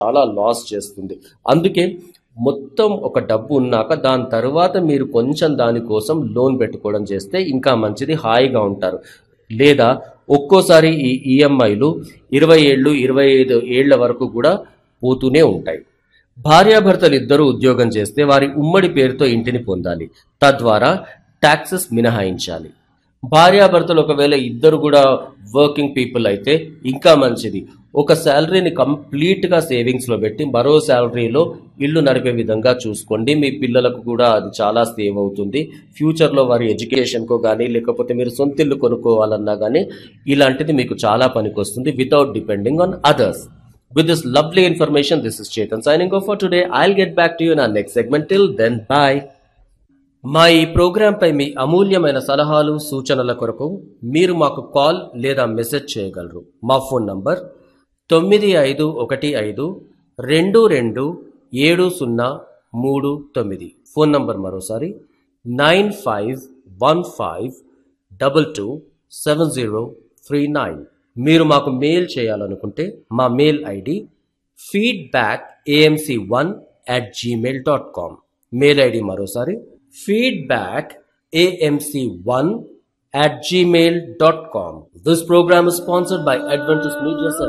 చాలా లాస్ చేస్తుంది అందుకే మొత్తం ఒక డబ్బు ఉన్నాక దాని తర్వాత మీరు కొంచెం దానికోసం లోన్ పెట్టుకోవడం చేస్తే ఇంకా మంచిది హాయిగా ఉంటారు లేదా ఒక్కోసారి ఈ ఈఎంఐలు ఇరవై ఏళ్ళు ఇరవై ఐదు ఏళ్ల వరకు కూడా పోతూనే ఉంటాయి భార్యాభర్తలు ఇద్దరూ ఉద్యోగం చేస్తే వారి ఉమ్మడి పేరుతో ఇంటిని పొందాలి తద్వారా ట్యాక్సెస్ మినహాయించాలి భార్యాభర్తలు ఒకవేళ ఇద్దరు కూడా వర్కింగ్ పీపుల్ అయితే ఇంకా మంచిది ఒక శాలరీని కంప్లీట్గా సేవింగ్స్లో పెట్టి మరో శాలరీలో ఇల్లు నడిపే విధంగా చూసుకోండి మీ పిల్లలకు కూడా అది చాలా సేవ్ అవుతుంది ఫ్యూచర్లో వారి ఎడ్యుకేషన్కో కానీ లేకపోతే మీరు సొంత ఇల్లు కొనుక్కోవాలన్నా కానీ ఇలాంటిది మీకు చాలా పనికొస్తుంది without depending on others With this lovely information, this is Chetan signing off for today. I'll get back to you in our next segment. Till then, bye. మా ఈ ప్రోగ్రాంపై మీ అమూల్యమైన సలహాలు సూచనల కొరకు మీరు మాకు కాల్ లేదా మెసేజ్ చేయగలరు మా ఫోన్ నంబర్ తొమ్మిది ఐదు ఒకటి ఐదు రెండు రెండు ఏడు సున్నా మూడు తొమ్మిది ఫోన్ నంబర్ మరోసారి nine five one five double two seven zero three nine మీరు మాకు మెయిల్ చేయాలనుకుంటే మా mail ID feedback AMC one at Gmail dot com mail ID మరోసారి feedback AMC one at gmail.com. This program is sponsored by Adventist Media Service.